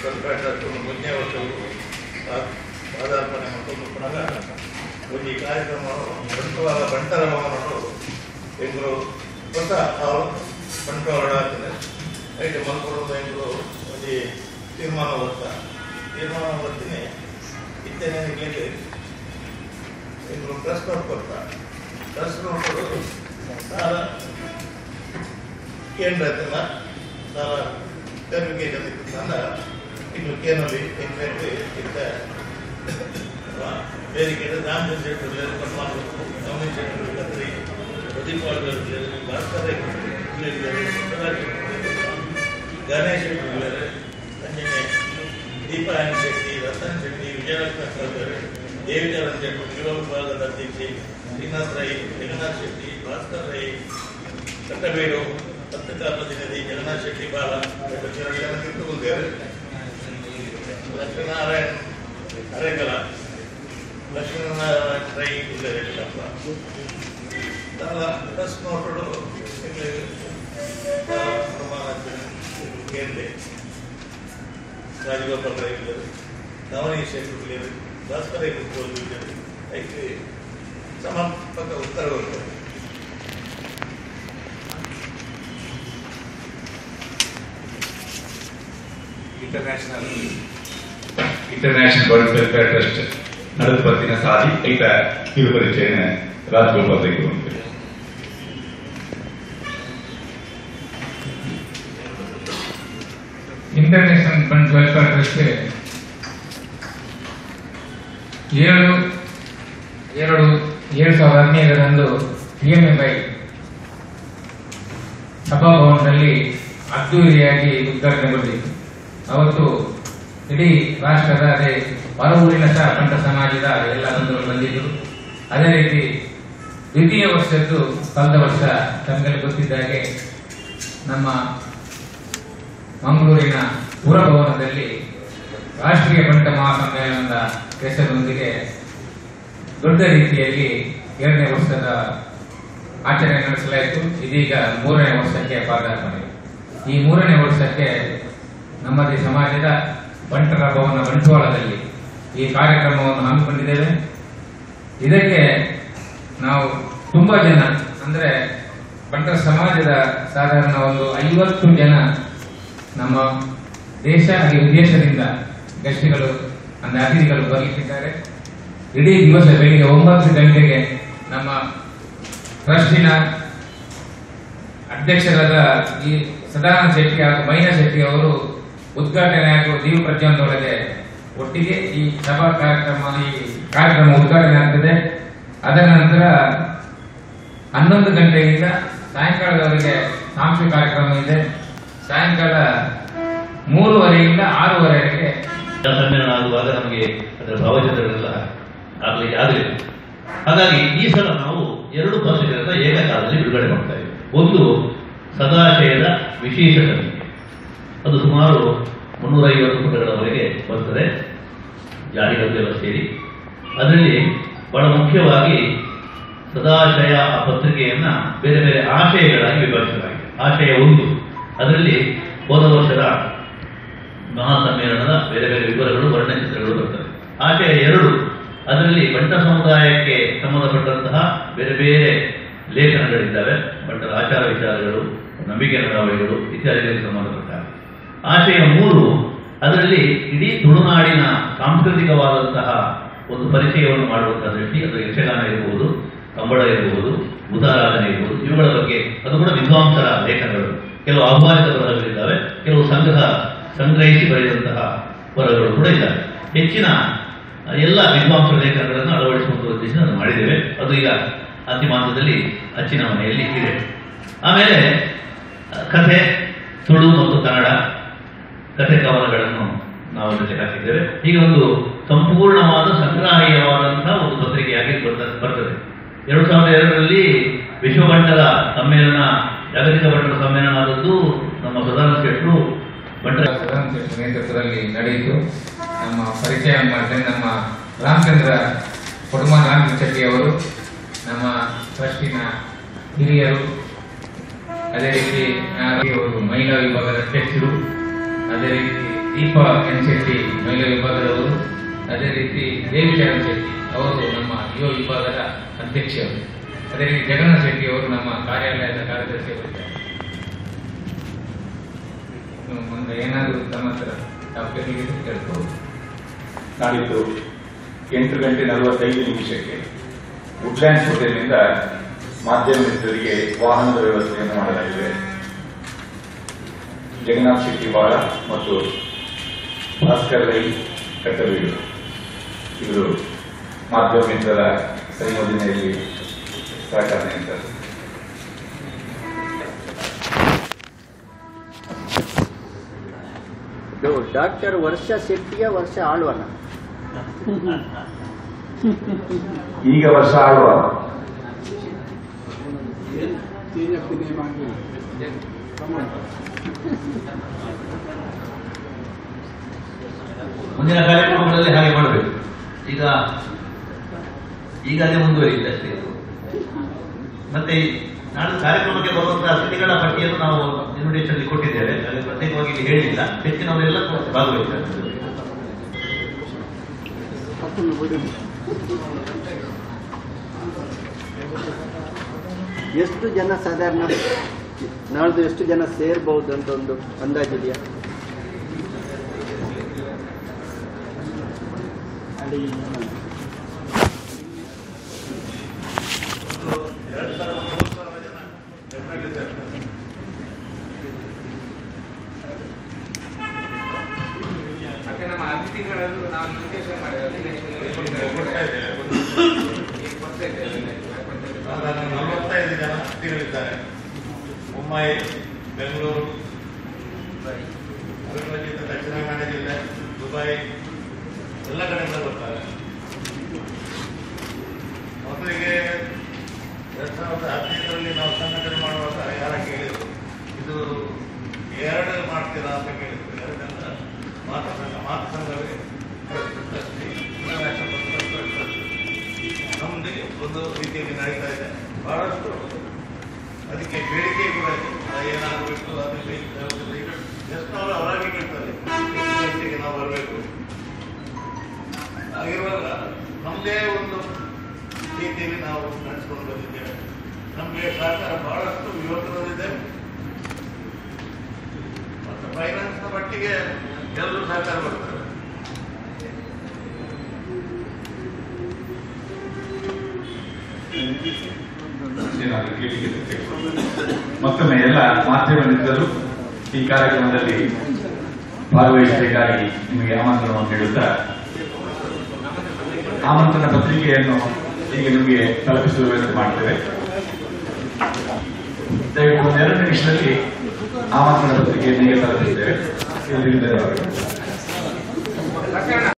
Welfare ಮುಂದೆ ವರ್ಷಗಳು ಪಾದಾರ್ಪಣೆ ಮತ್ತೊಂದು ಪುನಃ ಒಂದು ಈ ಕಾರ್ಯಕ್ರಮ ಬಂಟ್ವಾಳ ಬಂಟರ ಭವನರು ಬೆಂಗಳೂರು ಹೊಸ ಅವರು ಬಂಟ್ವಾಳ ಆಗ್ತದೆ ಐಟೆ ಮಲ್ಕೊಡೋದು ಬೆಂಗಳೂರು ಒಂದು ತೀರ್ಮಾನ ಬರ್ತಾ ತೀರ್ಮಾನ ಬರ್ತೀನಿ ಇತ್ತೇನೆ ನಿಮಗೆ ಬೆಂಗಳೂರು ಪ್ರೆಸ್ ನೋಟ್ ಕೊಡ್ತಾ ಪ್ರೆಸ್ ನೋಟ್ ಕೊಡೋದು ಸಾಲ ಕೇಂದ್ರ ಆಯ್ತಲ್ಲ ಸಾಲ ವೆರಿಫಿಕೇಶನ್ ಇತ್ತು ನನ್ನ ಇನ್ನು ಕೇನಲ್ಲಿ ಎಂಟು ಇತ್ತ ವೇದಿಕೆ ರಾಮ್ ಚಂದ್ರ ಪರಮಾತ್ಮ ನವನೀತ್ ಚಂದ್ರ ಕತ್ರಿ ಪ್ರದೀಪ್ ವಾಡ್ಕರ್ ಭಾಸ್ಕರ ಗಣೇಶ್ ಇದ್ದಾರೆ ಸಂಜನೆ ದೀಪಾಯನ ಶೆಟ್ಟಿ ರತನ್ ಶೆಟ್ಟಿ ವಿಜಯಲಕ್ಷ್ಮ ಸರ್ಕರ್ ದೇವಿಚರಣ ಶೆಟ್ಟಿ ಯುವ ವಿಭಾಗದ ಅಧ್ಯಕ್ಷೆ ಶ್ರೀನಾಥ್ ರೈ ಜಗನ್ನಾಥ್ ಶೆಟ್ಟಿ ಭಾಸ್ಕರ್ ರೈ ಕಟ್ಟಬೇಡು ಪತ್ರಿಕಾ ಪ್ರತಿನಿಧಿ ಜಗನ್ನಾಥ್ ಶೆಟ್ಟಿ ಬಾಲ ಡಾಕ್ಟರ್ ಕಿರಣ್ ಕಿತ್ತುಗುಲ್ದೇವರು ಲಕ್ಷ್ಮೀನಾರಾಯಣ್ ಅರೇಕಲ ಲಕ್ಷ್ಮೀನಾರಾಯಣ ರೈ ಇದ್ದಾರೆ ಯಡಿಯೂರಪ್ಪ ತನ್ನ ಪ್ರೆಸ್ ನೋಟುಗಳು ಕೇಂದ್ರ ರಾಜಗೋಪಾಲ್ ರೈ ಇದ್ದಾರೆ ನವನೀತ್ ಶೆಟ್ಟಿ ಇದ್ದಾರೆ ಭಾಸ್ಕರ ಕುತ್ಕೊಂಡು ಇದ್ದಾರೆ ಅದಕ್ಕೆ ಸಮರ್ಪಕ ಉತ್ತರಗಳು international international world welfare trust ನಡೆದು ಬರ್ತಿನ ಸಾಧಿ ಐತ ಕಿರುಪರಿಚಯನ ರಾಜಗೋಪಾಲ್ ರೈತರು ಅಂತ ಇಂಟರ್ನ್ಯಾಷನಲ್ ಫಂಡ್ ವೆಲ್ಫೇರ್ ಟ್ರಸ್ಟ್ ಏಳು ಎರಡು ಏಳು ಸಾವಿರದ ಹದಿನೈದರಂದು ಪಿಎಂಎಫ್ಐ ಸಭಾಭವನದಲ್ಲಿ ಅದ್ದೂರಿಯಾಗಿ ಉದ್ಘಾಟನೆಗೊಂಡಿತು ಅವತ್ತು ಇಡೀ ರಾಷ್ಟ್ರದ ಅದೇ ಹೊರಊರಿನ ಸಹ ಪಂಟ ಸಮಾಜದ ಎಲ್ಲ ಬಂಧುಗಳು ಬಂದಿದ್ದರು ಅದೇ ರೀತಿ ದ್ವಿತೀಯ ವರ್ಷದ್ದು ಕಳೆದ ವರ್ಷ ತಮಗೆ ಗೊತ್ತಿದ್ದ ಹಾಗೆ ನಮ್ಮ ಮಂಗಳೂರಿನ ಪುರಭವನದಲ್ಲಿ ರಾಷ್ಟ್ರೀಯ ಪಂಟ ಮಹಾಸಮ್ಮೇಳನದ ಹೆಸರಿನೊಂದಿಗೆ ದೊಡ್ಡ ರೀತಿಯಲ್ಲಿ ಎರಡನೇ ವರ್ಷದ ಆಚರಣೆ ನಡೆಸಲಾಯಿತು ಇದೀಗ ಮೂರನೇ ವರ್ಷಕ್ಕೆ ಪಾದಾರ್ಪಣೆ ಈ ಮೂರನೇ ವರ್ಷಕ್ಕೆ ನಮ್ಮದೇ ಸಮಾಜದ ಬಂಟರ ಭವನ ಬಂಟ್ವಾಳದಲ್ಲಿ ಈ ಕಾರ್ಯಕ್ರಮವನ್ನು ಹಮ್ಮಿಕೊಂಡಿದ್ದೇವೆ ಇದಕ್ಕೆ ನಾವು ತುಂಬಾ ಜನ ಅಂದ್ರೆ ಬಂಟರ ಸಮಾಜದ ಸಾಧಾರಣ ಒಂದು ಐವತ್ತು ಜನ ನಮ್ಮ ದೇಶ ಹಾಗೆ ವಿದೇಶದಿಂದ ಗೆಸ್ಟ್ಗಳು ಅಂದ್ರೆ ಅತಿಥಿಗಳು ಬರಲಿಕ್ಕಿದ್ದಾರೆ ಇಡೀ ದಿವಸ ಬೆಳಿಗ್ಗೆ ಒಂಬತ್ತು ಗಂಟೆಗೆ ನಮ್ಮ ಟ್ರಸ್ಟಿನ ಅಧ್ಯಕ್ಷರಾದ ಈ ಸದಾನಂದ ಶೆಟ್ಟಿ ಹಾಗೂ ಮೈನಾ ಶೆಟ್ಟಿ ಅವರು ಉದ್ಘಾಟನೆ ಹಾಗೂ ದೀಪ ಪ್ರಜ್ವಲನದೊಳಗೆ ಒಟ್ಟಿಗೆ ಈ ಸಭಾ ಕಾರ್ಯಕ್ರಮ ಈ ಕಾರ್ಯಕ್ರಮ ಉದ್ಘಾಟನೆ ಆಗ್ತದೆ ಅದರ ನಂತರ ಹನ್ನೊಂದು ಗಂಟೆಯಿಂದ ಸಾಯಂಕಾಲದವರೆಗೆ ಸಾಂಸ್ಕೃತಿಕ ಕಾರ್ಯಕ್ರಮ ಇದೆ ಸಾಯಂಕಾಲ ಮೂರುವರೆಯಿಂದ ಆರೂವರೆಗೆ ಸಮ್ಮೇಳನ ಆಗುವಾಗ ನಮಗೆ ಅದರ ಭಾವಚಿತ್ರಗಳೆಲ್ಲ ಆಗಲಿಕ್ಕೆ ಆಗಲಿಲ್ಲ ಹಾಗಾಗಿ ಈ ಸಲ ನಾವು ಎರಡು ಪತ್ರಿಕೆಗಳನ್ನ ಏಕಕಾಲದಲ್ಲಿ ಬಿಡುಗಡೆ ಮಾಡ್ತಾ ಇದ್ದೇವೆ ಒಂದು ಸದಾಶಯದ ವಿಶೇಷ ಸಮಿತಿ ಅದು ಸುಮಾರು ಮುನ್ನೂರೈವತ್ತು ಪುಟಗಳವರೆಗೆ ಬರ್ತದೆ ಜಾಹಿರಾತೆಲ್ಲ ಸೇರಿ ಅದರಲ್ಲಿ ಬಹಳ ಮುಖ್ಯವಾಗಿ ಸದಾಶಯ ಆ ಪತ್ರಿಕೆಯನ್ನ ಬೇರೆ ಬೇರೆ ಆಶಯಗಳಾಗಿ ವಿಭಜಿಸಲಾಗಿದೆ ಆಶಯ ಒಂದು ಅದರಲ್ಲಿ ಹೋದ ವರ್ಷದ ಮಹಾ ಸಮ್ಮೇಳನದ ಬೇರೆ ಬೇರೆ ವಿವರಗಳು ವರ್ಣಚಿತ್ರಗಳು ಬರ್ತವೆ ಆಶಯ ಎರಡು ಅದರಲ್ಲಿ ಬಂಟ ಸಮುದಾಯಕ್ಕೆ ಸಂಬಂಧಪಟ್ಟಂತಹ ಬೇರೆ ಬೇರೆ ಲೇಖನಗಳಿದ್ದಾವೆ ಬಂಟರ ಆಚಾರ ವಿಚಾರಗಳು ನಂಬಿಕೆ ನಡವಳಿಕೆಗಳು ಇತ್ಯಾದಿಗಳಿಗೆ ಸಂಬಂಧಪಟ್ಟ ಆಶಯ ಮೂರು ಅದರಲ್ಲಿ ಇಡೀ ತುಳುನಾಡಿನ ಸಾಂಸ್ಕೃತಿಕವಾದಂತಹ ಒಂದು ಪರಿಚಯವನ್ನು ಮಾಡುವಂತಹ ದೃಷ್ಟಿ ಅದು ಯಕ್ಷಗಾನ ಇರಬಹುದು ಕಂಬಳ ಇರಬಹುದು ಬುಧಾರಾಧನೆ ಇರಬಹುದು ಇವುಗಳ ಬಗ್ಗೆ ಅದು ಕೂಡ ವಿದ್ವಾಂಸರ ಲೇಖನಗಳು ಕೆಲವು ಆಹ್ವಾನಿತ ಬರಹಗಳಿದ್ದಾವೆ ಕೆಲವು ಸಂಗ್ರಹ ಸಂಗ್ರಹಿಸಿ ಬರೆದಂತಹ ವರಗಳು ಕೂಡ ಇದ್ದಾವೆ ಹೆಚ್ಚಿನ ಎಲ್ಲ ವಿದ್ವಾಂಸರ ಲೇಖನಗಳನ್ನು ಅಳವಡಿಸುವಂತ ಉದ್ದೇಶ ನಾವು ಮಾಡಿದ್ದೇವೆ ಅದು ಈಗ ಅಂತಿಮ ಹಂತದಲ್ಲಿ ಅಚ್ಚಿನ ಮನೆಯಲ್ಲಿ ಇದೆ ಆಮೇಲೆ ಅಹ್, ಕಥೆ ತುಳು ಮತ್ತು ಕನ್ನಡ ಕಥೆ ಕವನಗಳನ್ನು ನಾವು ಜೊತೆ ಹಾಕಿದ್ದೇವೆ ಈಗ ಒಂದು ಸಂಪೂರ್ಣವಾದ ಸಂಗ್ರಹೀಯವಾದಂತಹ ಒಂದು ಪತ್ರಿಕೆಯಾಗಿ ಬರ್ತ- ಬರ್ತದೆ ಎರಡು ಸಾವಿರದ ಎರಡರಲ್ಲಿ ವಿಶ್ವಬಂಟರ ಸಮ್ಮೇಳನ ಜಾಗತಿಕ ಬಂಟರ ಸಮ್ಮೇಳನ ಆದದ್ದು ನಮ್ಮ ಪ್ರಧಾನ ಶೆಟ್ಟರು ಬಂಟರ ಸದಾನಂದ ಶೆಟ್ಟಿ ನೇತೃತ್ವದಲ್ಲಿ ನಡೆಯಿತು ನಮ್ಮ ಪರಿಚಯ ಮಾಡ್ತೇನೆ ನಮ್ಮ ರಾಮಚಂದ್ರ ಕೊಡುಮ ರಾಮಚಂದ್ರ ಶೆಟ್ಟಿ ಅವರು ನಮ್ಮ ಟ್ರಸ್ಟಿನ ಹಿರಿಯರು ಅದೇ ರೀತಿ ಆ, ಅವರು ಮಹಿಳಾ ವಿಭಾಗದ ಅಧ್ಯಕ್ಷರು ಅದೇ ರೀತಿ ದೀಪಾ ಎನ್ ಶೆಟ್ಟಿ ಮಹಿಳಾ ವಿಭಾಗದವರು ಅದೇ ರೀತಿ ದೇವಿ ಶರಣ್ ಶೆಟ್ಟಿ ಅವರು ನಮ್ಮ ಯುವ ವಿಭಾಗದ ಅಧ್ಯಕ್ಷರು ಅದೇ ರೀತಿ ಜಗನ್ನಾಥ್ ಶೆಟ್ಟಿ ಅವರು ನಮ್ಮ ಕಾರ್ಯಾಲಯದ ಕಾರ್ಯದರ್ಶಿಯವರಿದ್ದಾರೆ ಇನ್ನು ಮುಂದೆ ಏನಾದರೂ ತಮ್ಮ ಹತ್ರ ತಾವು ಕೇಳಲಿಕ್ಕೆ ಕೇಳ್ಬೋದು ನಾಡಿದ್ದು ಎಂಟು ಗಂಟೆ ನಲವತ್ತೈದು ನಿಮಿಷಕ್ಕೆ ವುಡ್ಲ್ಯಾಂಡ್ಸ್ ಹೋಟೆಲ್ನಿಂದ ಮಾಧ್ಯಮ ಮಿತ್ರರಿಗೆ ವಾಹನದ ವ್ಯವಸ್ಥೆಯನ್ನು ಮಾಡಲಾಗಿದೆ ಜಗನ್ನಾಥ್ ಶೆಟ್ಟಿವಾಳ ಮತ್ತು ಭಾಸ್ಕರ್ ರೈ ಕಟ್ಟಬೀಡು ಇವರು ಮಾಧ್ಯಮ ಮಿತ್ರರ ಸಂಯೋಜನೆಯಲ್ಲಿ ಸಹಕಾರ ನೀಡಿದ್ದಾರೆ ಇದು ಡಾಕ್ಟರ್ ವರ್ಷ ಶೆಟ್ಟಿಯ ವರ್ಷ ಆಳ್ವನ ಈಗ ವರ್ಷ ಆಳುವ ಮುಂದಿನ ಕಾರ್ಯಕ್ರಮಗಳಲ್ಲಿ ಹಾಗೆ ಮಾಡಬೇಕು ಈಗ ಈಗ ಅದೇ ಮುಂದುವರಿಯುತ್ತೆ ಅಷ್ಟೇ ಇದು. ಮತ್ತೆ ಈ ನಾಳೆ ಕಾರ್ಯಕ್ರಮಕ್ಕೆ ಬರುವಂತಹ ಅತಿಥಿಗಳ ಪಟ್ಟಿಯನ್ನು ನಾವು ಇನ್ವಿಟೇಷನ್ ಅಲ್ಲಿ ಕೊಟ್ಟಿದ್ದೇವೆ ಅಲ್ಲಿ ಪ್ರತ್ಯೇಕವಾಗಿ ಇಲ್ಲಿ ಹೇಳಿಲ್ಲ ಹೆಚ್ಚಿನವರೆಲ್ಲ ಭಾಗವಹಿಸ್ತಾರೆ ಎಷ್ಟು ಜನ ಸಾಧಾರಣ ನಾಳ್ದು ಎಷ್ಟು ಜನ ಸೇರ್ಬಹುದು ಅಂತ ಒಂದು ಅಂದಾಜಿದೆಯಾ ಎರಡು ಸಾವಿರ ಮೂರು ಸಾವಿರ ಜನ ಡೆಫಿನೆಟ್ಲಿ ಸೇರ್ತಾರೆ ಮತ್ತೆ ನಮ್ಮ ಅತಿಥಿಗಳಲ್ಲೂ ನಾವು ನಿರ್ದೇಶನ ಕೊಡ್ತಾ ಇದ್ದೇವೆ ಸಾಧಾರಣ ನಲವತ್ತೈದು ಜನ ಅತಿಥಿಗಳಿದ್ದಾರೆ ಮುಂಬೈ ಬೆಂಗಳೂರು ಅವಿಭಜಿತ ದಕ್ಷಿಣ ಕನ್ನಡ ಜಿಲ್ಲೆ ದುಬೈ ಎಲ್ಲ ಕಡೆಯಿಂದ ಬರ್ತಾರೆ ಮೊದಲಿಗೆ ಎರಡ್ ಸಾವಿರದ ಹದಿನೈದರಲ್ಲಿ ನಾವು ಸಂಘಟನೆ ಮಾಡುವಾಗ ಯಾರ ಕೇಳಿದ್ರು ಇದು ಎರಡು ಮಾಡ್ತೀರಾ ಅಂತ ಕೇಳಿದ್ರು ಎರಡರಿಂದ ಮಾತೃ ಸಂಘ ಮಾತೃ ಸಂಘವೇ ಪ್ರಶಸ್ತಿ international ಪ್ರಶಸ್ತಿ. ನಮ್ದು ಒಂದು ರೀತಿಯಲ್ಲಿ ನಡೀತಾ ಇದೆ ಬಹಳಷ್ಟು ಅದಕ್ಕೆ ಬೇಡಿಕೆ ಕೂಡ ಇದೆ ಅದು ಏನಾಗಬೇಕು ಅದು ಬೇಕು ಈಗ ಎಷ್ಟು ಅವರು ಅವರಾಗಿ ಕೇಳ್ತಾರೆ ಎಷ್ಟು ಗಂಟೆಗೆ ನಾವು ಬರಬೇಕು ಹಾಗಿರುವಾಗ ನಮ್ಮದೇ ಒಂದು ರೀತಿಯಲ್ಲಿ ನಾವು ನಡೆಸ್ಕೊಂಡು ಬಂದಿದ್ದೇವೆ ನಮಗೆ ಸಹಕಾರ ಬಹಳಷ್ಟು ಯುವಕರಲ್ಲಿದೆ ಮತ್ತು ಫೈನಾನ್ಸ್ನ ಮಟ್ಟಿಗೆ ಎಲ್ಲರೂ ಸಹಕಾರ ಮಾಡ್ತಾರೆ ಏನಾದರೂ ಕೇಳಿಕೆ ಮತ್ತೊಮ್ಮೆ ಎಲ್ಲ ಮಾಧ್ಯಮ ಮಿತ್ರರು ಈ ಕಾರ್ಯಕ್ರಮದಲ್ಲಿ ಭಾಗವಹಿಸಬೇಕಾಗಿ ನಿಮಗೆ ಆಮಂತ್ರಣವನ್ನು ನೀಡುತ್ತಾ ಆಮಂತ್ರಣ ಪತ್ರಿಕೆಯನ್ನು ಈಗ ನಿಮಗೆ ತಲುಪಿಸುವ ವ್ಯವಸ್ಥೆ ಮಾಡ್ತೇವೆ ದಯವಿಟ್ಟು ಒಂದೆರಡು ನಿಮಿಷದಲ್ಲಿ ಆಮಂತ್ರಣ ಪತ್ರಿಕೆಯನ್ನು ಈಗ ತಲುಪಿಸ್ತೇವೆ ಎಲ್ಲರಿಗೂ ಧನ್ಯವಾದಗಳು ಲಕ್ಷಣ